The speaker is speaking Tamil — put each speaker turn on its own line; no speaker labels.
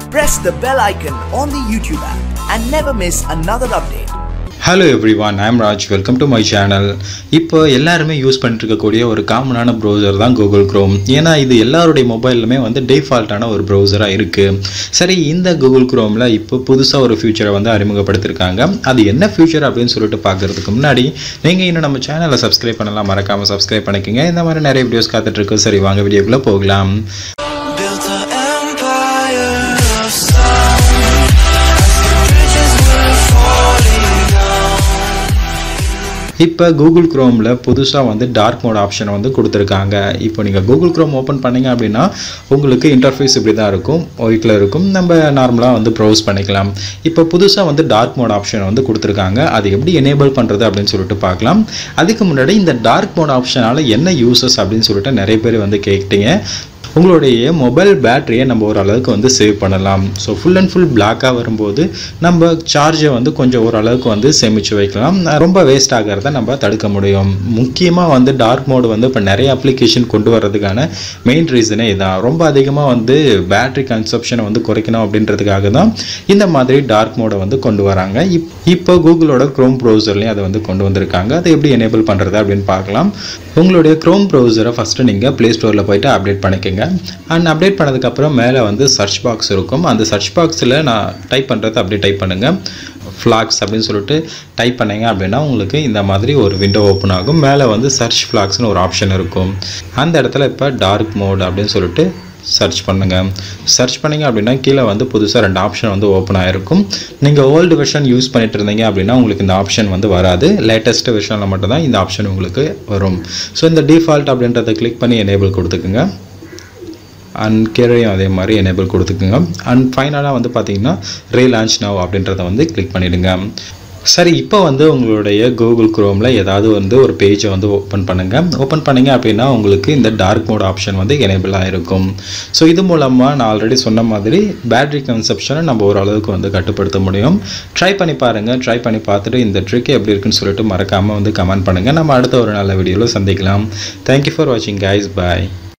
press the bell icon on the YouTube app and never miss another update.
Hello everyone I'm Raj welcome to my channel இப்போ எல்லாருமே யூஸ் பண்ணிட்டு இருக்கக்கூடிய ஒரு காமனான ப்ரௌசர் தான் கூகுள் க்ரோம் ஏன்னா இது எல்லாருடைய மொபைல்லுமே வந்து டிஃபால்ட்டான ஒரு ப்ரௌசராக இருக்குது சரி இந்த கூகுள் க்ரோமில் இப்போ புதுசாக ஒரு ஃபியூச்சரை வந்து அறிமுகப்படுத்திருக்காங்க அது என்ன ஃபியூச்சர் அப்படின்னு சொல்லிட்டு பார்க்கறதுக்கு முன்னாடி நீங்கள் இன்னும் நம்ம சேனலை சப்ஸ்கிரைப் பண்ணலாம் மறக்காமல் சப்ஸ்கிரைப் பண்ணிக்கோங்க இந்த மாதிரி நிறைய வீடியோஸ் காத்துட்ருக்கு சரி வாங்க வீடியோக்குள்ளே போகலாம்
Built an empire of sound as the bridges were falling down.
இப்போ கூகுள் க்ரோமில் புதுசாக வந்து டார்க் மோட் ஆப்ஷனை வந்து கொடுத்துருக்காங்க இப்போ நீங்கள் கூகுள் க்ரோம் ஓப்பன் பண்ணீங்க அப்படின்னா உங்களுக்கு இன்டர்ஃபேஸ் இப்படி தான் இருக்கும் ஒயிட்டில் இருக்கும் நம்ம நார்மலாக வந்து ப்ரௌஸ் பண்ணிக்கலாம் இப்போ புதுசாக வந்து டார்க் மோட் ஆப்ஷன் வந்து கொடுத்துருக்காங்க அது எப்படி எனேபிள் பண்ணுறது அப்படின்னு சொல்லிட்டு பார்க்கலாம் அதுக்கு முன்னாடி இந்த டார்க் மோட் ஆப்ஷனால் என்ன யூசஸ் அப்படின்னு சொல்லிட்டு நிறைய பேர் வந்து கேட்டீங்க உங்களுடைய மொபைல் பேட்டரியை நம்ம ஓரளவுக்கு வந்து சேவ் பண்ணலாம் ஸோ ஃபுல் அண்ட் ஃபுல் பிளாக்காக வரும்போது நம்ம சார்ஜை வந்து கொஞ்சம் ஓரளவுக்கு வந்து சேமித்து வைக்கலாம் ரொம்ப வேஸ்ட் ஆகிறத நம்ம தடுக்க முடியும் முக்கியமாக வந்து டார்க் மோடு வந்து இப்போ நிறைய அப்ளிகேஷன் கொண்டு வர்றதுக்கான மெயின் ரீசனே இதான் ரொம்ப அதிகமாக வந்து பேட்டரி கன்சப்ஷனை வந்து குறைக்கணும் அப்படின்றதுக்காக தான் இந்த மாதிரி டார்க் மோடை வந்து கொண்டு வராங்க இப் இப்போ கூகுளோட க்ரோம் ப்ரௌசர்லேயும் அதை வந்து கொண்டு வந்திருக்காங்க அதை எப்படி எனேபிள் பண்ணுறது அப்படின்னு பார்க்கலாம் உங்களுடைய க்ரோம் ப்ரௌசரை ஃபஸ்ட்டு நீங்கள் ப்ளே ஸ்டோரில் போயிட்டு அப்டேட் பண்ணிக்கோங்க அண்ட் அப்டேட் பண்ணதுக்கப்புறம் மேலே வந்து சர்ச் பாக்ஸ் இருக்கும் அந்த சர்ச் பாக்ஸில் நான் டைப் பண்ணுறது அப்படியே டைப் பண்ணுங்கள் ஃப்ளாக்ஸ் அப்படின்னு சொல்லிட்டு டைப் பண்ணீங்க அப்படின்னா உங்களுக்கு இந்த மாதிரி ஒரு விண்டோ ஓப்பன் ஆகும் மேலே வந்து சர்ச் ஃப்ளாக்ஸ்னு ஒரு ஆப்ஷன் இருக்கும் அந்த இடத்துல இப்போ டார்க் மோட் அப்படின்னு சொல்லிட்டு சர்ச் பண்ணுங்கள் சர்ச் பண்ணீங்க அப்படின்னா கீழே வந்து புதுசாக ரெண்டு ஆப்ஷன் வந்து ஓப்பன் ஆகிருக்கும் நீங்கள் ஓல்டு வெர்ஷன் யூஸ் பண்ணிட்டு இருந்தீங்க அப்படின்னா உங்களுக்கு இந்த ஆப்ஷன் வந்து வராது லேட்டஸ்ட் வெர்ஷனில் மட்டும்தான் இந்த ஆப்ஷன் உங்களுக்கு வரும் ஸோ இந்த டிஃபால்ட் அப்படின்றத கிளிக் பண்ணி எனேபிள் கொடுத்துக்குங்க அண்ட் கீழேயும் அதே மாதிரி எனேபிள் கொடுத்துக்குங்க அண்ட் ஃபைனலாக வந்து பார்த்தீங்கன்னா ரீலான்ச் நவ் அப்படின்றத வந்து கிளிக் பண்ணிவிடுங்க சரி இப்போ வந்து உங்களுடைய கூகுள் குரோமில் ஏதாவது வந்து ஒரு பேஜை வந்து ஓப்பன் பண்ணுங்கள் ஓப்பன் பண்ணீங்க அப்படின்னா உங்களுக்கு இந்த டார்க் மோட் ஆப்ஷன் வந்து எனேபிள் ஆகிருக்கும் ஸோ இது மூலமாக நான் ஆல்ரெடி சொன்ன மாதிரி பேட்டரி கன்சப்ஷனை நம்ம ஓரளவுக்கு வந்து கட்டுப்படுத்த முடியும் ட்ரை பண்ணி பாருங்கள் ட்ரை பண்ணி பார்த்துட்டு இந்த ட்ரிக் எப்படி இருக்குன்னு சொல்லிட்டு மறக்காமல் வந்து கமெண்ட் பண்ணுங்கள் நம்ம அடுத்த ஒரு நல்ல வீடியோவில் சந்திக்கலாம் தேங்க்யூ ஃபார் வாட்சிங் கைஸ் பாய்